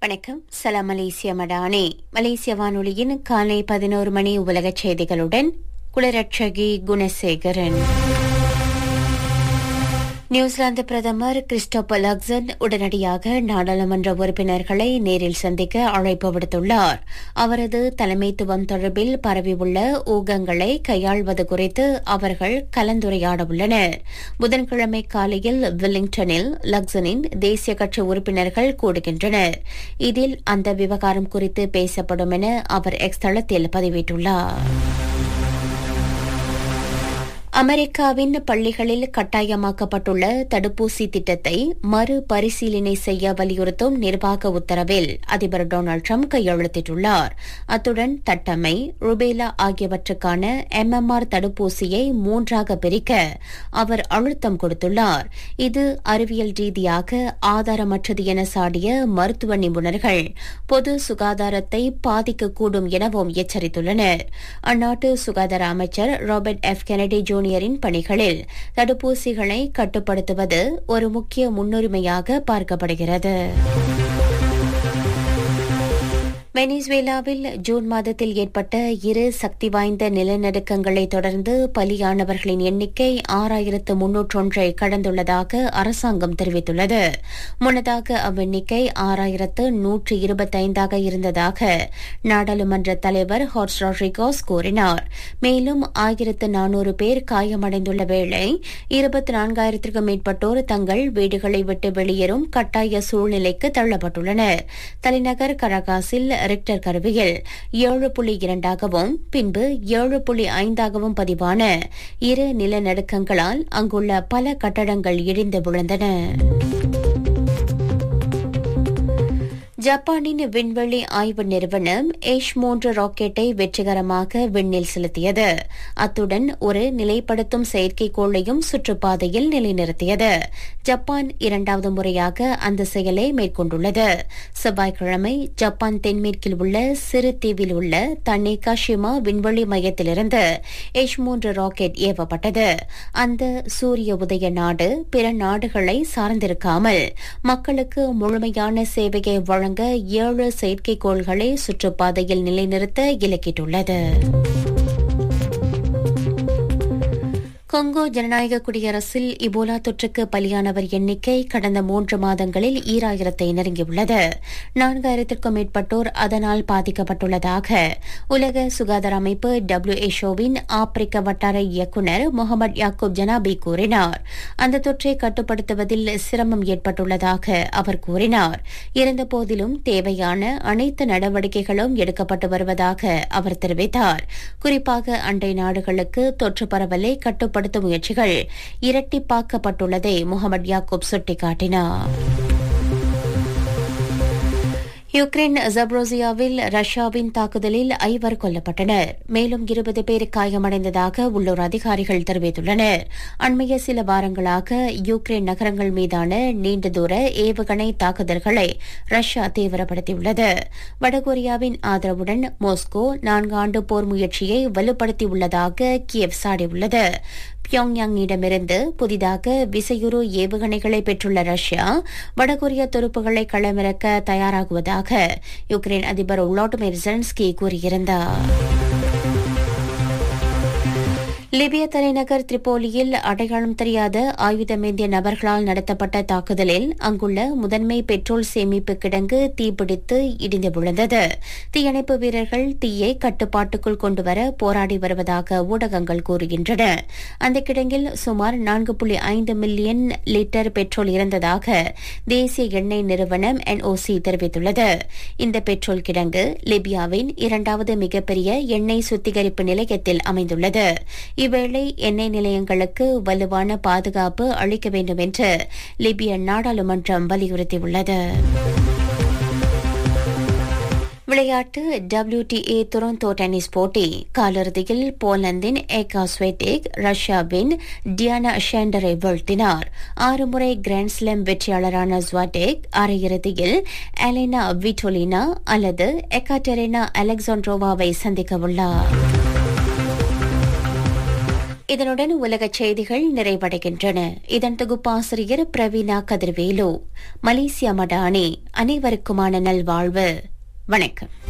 வணக்கம் சலாம் மலேசிய மடானே மலேசிய வானொலியின் காலை பதினோரு மணி உலகச் செய்திகளுடன் குளரட்சகி குணசேகரன் நியூசிலாந்து பிரதமர் கிறிஸ்டோபர் லக்சன் உடனடியாக நாடாளுமன்ற உறுப்பினர்களை நேரில் சந்திக்க அழைப்பு விடுத்துள்ளார் அவரது தலைமைத்துவம் தொடர்பில் பரவியுள்ள ஊகங்களை கையாள்வது குறித்து அவர்கள் கலந்துரையாடவுள்ளனர் புதன்கிழமை காலையில் வில்லிங்டனில் லக்சனின் தேசிய கட்சி உறுப்பினர்கள் கூடுகின்றனர் இதில் அந்த விவகாரம் குறித்து பேசப்படும் என அவர் எக்ஸ் தளத்தில் பதிவிட்டுள்ளார் அமெரிக்காவின் பள்ளிகளில் கட்டாயமாக்கப்பட்டுள்ள தடுப்பூசி திட்டத்தை மறுபரிசீலனை செய்ய வலியுறுத்தும் நிர்வாக உத்தரவில் அதிபர் டொனால்டு ட்ரம்ப் கையெழுத்திட்டுள்ளார் அத்துடன் தட்டம்மை ருபேலா ஆகியவற்றுக்கான எம்எம்ஆர் தடுப்பூசியை மூன்றாக பிரிக்க அவர் அழுத்தம் கொடுத்துள்ளார் இது அறிவியல் ரீதியாக ஆதாரமற்றது என சாடிய மருத்துவ நிபுணர்கள் பொது சுகாதாரத்தை பாதிக்கக்கூடும் எனவும் எச்சரித்துள்ளனர் அந்நாட்டு சுகாதார அமைச்சர் ராபர்ட் எஃப் கெனடி ஜூனியரின் பணிகளில் தடுப்பூசிகளை கட்டுப்படுத்துவது ஒரு முக்கிய முன்னுரிமையாக பார்க்கப்படுகிறது வெனிசுவேலாவில் ஜூன் மாதத்தில் ஏற்பட்ட இரு சக்தி வாய்ந்த நிலநடுக்கங்களை தொடர்ந்து பலியானவர்களின் எண்ணிக்கை ஆறாயிரத்து முன்னூற்றொன்றை கடந்துள்ளதாக அரசாங்கம் தெரிவித்துள்ளது முன்னதாக அவ்வெண்ணிக்கை ஆறாயிரத்து நூற்று இருபத்தைந்தாக இருந்ததாக நாடாளுமன்ற தலைவர் ஹார்ஸ் ராட்ரிகோஸ் கூறினார் மேலும் ஆயிரத்து நானூறு பேர் காயமடைந்துள்ள வேளை இருபத்தி நான்காயிரத்திற்கும் மேற்பட்டோர் தங்கள் வீடுகளை விட்டு வெளியேறும் கட்டாய சூழ்நிலைக்கு தள்ளப்பட்டுள்ளனர் தலைநகர் கரகாசில் ரிக்டர் கருவியில் ஏழு புள்ளி இரண்டாகவும் பின்பு ஏழு புள்ளி ஐந்தாகவும் பதிவான இரு நிலநடுக்கங்களால் அங்குள்ள பல கட்டடங்கள் இடிந்து விழுந்தன ஜப்பானின் விண்வெளி ஆய்வு நிறுவனம் ஏஷ் மூன்று ராக்கெட்டை வெற்றிகரமாக விண்ணில் செலுத்தியது அத்துடன் ஒரு நிலைப்படுத்தும் செயற்கைக்கோளையும் சுற்றுப்பாதையில் நிலைநிறுத்தியது ஜப்பான் இரண்டாவது முறையாக அந்த செயலை மேற்கொண்டுள்ளது செவ்வாய்க்கிழமை ஜப்பான் தென்மேற்கில் உள்ள சிறு தீவில் உள்ள தன்னேகாஷிமா விண்வெளி மையத்திலிருந்து ஏஷ் மூன்று ராக்கெட் ஏவப்பட்டது அந்த சூரிய உதய நாடு பிற நாடுகளை சார்ந்திருக்காமல் மக்களுக்கு முழுமையான சேவையை வழங்க வழங்க ஏழு செயற்கைக்கோள்களை சுற்றுப்பாதையில் நிலைநிறுத்த இலக்கிட்டுள்ளது கொங்கோ ஜனநாயக குடியரசில் இபோலா தொற்றுக்கு பலியானவர் எண்ணிக்கை கடந்த மூன்று மாதங்களில் ஈராயிரத்தை நெருங்கியுள்ளது நான்காயிரத்திற்கும் மேற்பட்டோர் அதனால் பாதிக்கப்பட்டுள்ளதாக உலக சுகாதார அமைப்பு டபிள்யூஎச்ஓவின் ஆப்பிரிக்க வட்டார இயக்குநர் முகமது யாக்கூப் ஜனாபி கூறினார் அந்த தொற்றை கட்டுப்படுத்துவதில் சிரமம் ஏற்பட்டுள்ளதாக அவர் கூறினார் இருந்தபோதிலும் தேவையான அனைத்து நடவடிக்கைகளும் எடுக்கப்பட்டு வருவதாக அவர் தெரிவித்தார் குறிப்பாக அண்டை நாடுகளுக்கு தொற்று பரவலை கட்டுப்படுத்த கட்டுப்படுத்தும் முயற்சிகள் இரட்டிப்பாக்கப்பட்டுள்ளதை முகமது யாக்கூப் சுட்டிக்காட்டினார் யுக்ரைன் ஜப்ரோசியாவில் ரஷ்யாவின் தாக்குதலில் ஐவர் கொல்லப்பட்டனர் மேலும் இருபது பேர் காயமடைந்ததாக உள்ளூர் அதிகாரிகள் தெரிவித்துள்ளனர் அண்மைய சில வாரங்களாக யுக்ரைன் நகரங்கள் மீதான நீண்ட தூர ஏவுகணை தாக்குதல்களை ரஷ்யா தீவிரப்படுத்தியுள்ளது வடகொரியாவின் ஆதரவுடன் மாஸ்கோ நான்கு ஆண்டு போர் முயற்சியை வலுப்படுத்தியுள்ளதாக கியவ் சாடியுள்ளது பியோங்யாங்கிடமிருந்து புதிதாக விசையுறு ஏவுகணைகளை பெற்றுள்ள ரஷ்யா வடகொரிய துருப்புகளை களமிறக்க தயாராகுவதாக யுக்ரைன் அதிபர் உலாட்டுமிர் ஜென்ஸ்கி கூறியிருந்தார் லிபிய தலைநகர் திரிபோலியில் அடையாளம் தெரியாத ஆயுதமேந்திய நபர்களால் நடத்தப்பட்ட தாக்குதலில் அங்குள்ள முதன்மை பெட்ரோல் சேமிப்பு கிடங்கு தீப்பிடித்து இடிந்து விழுந்தது தீயணைப்பு வீரர்கள் தீயை கட்டுப்பாட்டுக்குள் கொண்டுவர போராடி வருவதாக ஊடகங்கள் கூறுகின்றன அந்த கிடங்கில் சுமார் நான்கு புள்ளி ஐந்து மில்லியன் லிட்டர் பெட்ரோல் இருந்ததாக தேசிய எண்ணெய் நிறுவனம் என்ஓசி தெரிவித்துள்ளது இந்த பெட்ரோல் கிடங்கு லிபியாவின் இரண்டாவது மிகப்பெரிய எண்ணெய் சுத்திகரிப்பு நிலையத்தில் அமைந்துள்ளது இவ்வேளை எண்ணெய் நிலையங்களுக்கு வலுவான பாதுகாப்பு அளிக்க வேண்டும் என்று லிபிய நாடாளுமன்றம் வலியுறுத்தியுள்ளது விளையாட்டு டபிள்யூடிஏ துரந்தோ டென்னிஸ் போட்டி காலிறுதியில் போலந்தின் ஏகா ஸ்வேட்டிக் ரஷ்யாவின் டியானா ஷேண்டரை வீழ்த்தினார் ஆறு முறை கிராண்ட்ஸ்லாம் வெற்றியாளரான ஸ்வாடேக் அரையிறுதியில் எலெனா விட்டோலினா அல்லது எக்காட்டெரினா அலெக்சாண்ட்ரோவாவை சந்திக்க உள்ளார் இதனுடன் உலகச் செய்திகள் நிறைவடைகின்றன இதன் தொகுப்பாசிரியர் பிரவீனா கதிர்வேலு மலேசியா மடானி அனைவருக்குமான நல்வாழ்வு வணக்கம்